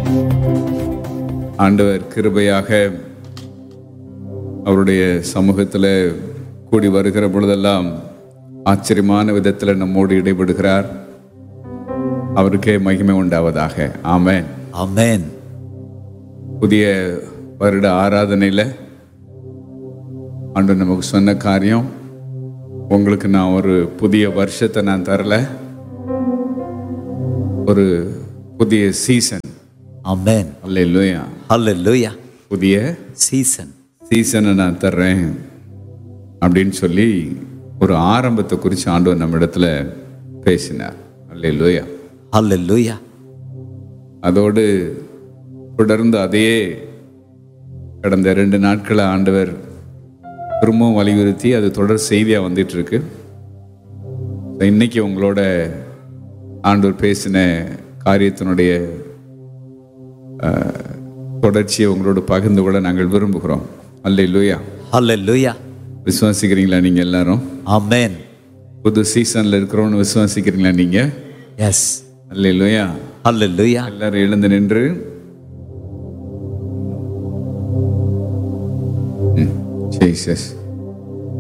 ஆண்டவர் கிருபையாக அவருடைய சமூகத்தில் கூடி வருகிற பொழுதெல்லாம் ஆச்சரியமான விதத்தில் நம்மோடு இடைபடுகிறார் அவருக்கே மகிமை உண்டாவதாக ஆமென் Amen. புதிய வருட ஆராதனையில் ஆண்டு நமக்கு சொன்ன காரியம் உங்களுக்கு நான் ஒரு புதிய வருஷத்தை நான் தரல ஒரு புதிய சீசன் Amen. அல்ல Hallelujah. புதிய Season. சீசனை நான் தர்றேன் அப்படின்னு சொல்லி ஒரு ஆரம்பத்தை குறித்து ஆண்டவர் நம்ம இடத்துல பேசினார் அல்ல Hallelujah. அதோடு தொடர்ந்து அதையே கடந்த ரெண்டு நாட்களை ஆண்டவர் திரும்பவும் வலியுறுத்தி அது தொடர் செய்தியாக வந்துட்டு இருக்கு So, இன்னைக்கு உங்களோட ஆண்டவர் பேசின காரியத்தினுடைய அஹ், தொடர்ச்சியை உங்களோட பகிர்ந்து கொள்ள நாங்கள் விரும்புகிறோம் அல்ல Hallelujah. விசுவாசிக்கிறீங்களா நீங்கள் எல்லாரும் Amen. புது சீசனில் இருக்கிறோன்னு விசுவாசிக்கிறீங்களா நீங்கள் Yes. அல்ல Hallelujah. எல்லாரும் எழுந்து நின்று ம், ஜீசஸ்